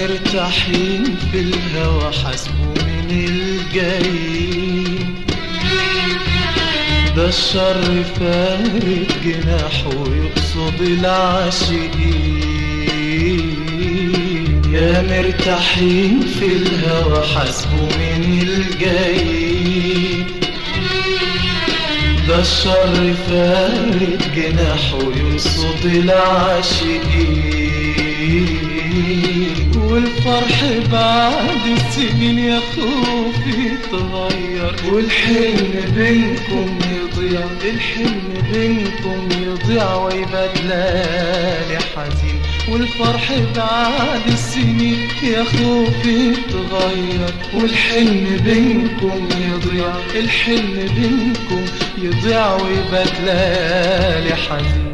مرتاحين في الهوى حاسبوا من الجايين ده الشر فارد جناحه ويقصد العاشقين يا مرتاحين في الهوى حاسبوا من الجايين ده الشر فارد جناحه يقصد العاشقين والفرح بعد السنين يا خوفي يتغير والحلم بينكم يضيع الحلم بينكم يضيع ويبقى ليالي حزين والفرح بعد السنين يا خوفي يتغير والحلم بينكم يضيع الحلم بينكم يضيع ويبقى ليالي حزين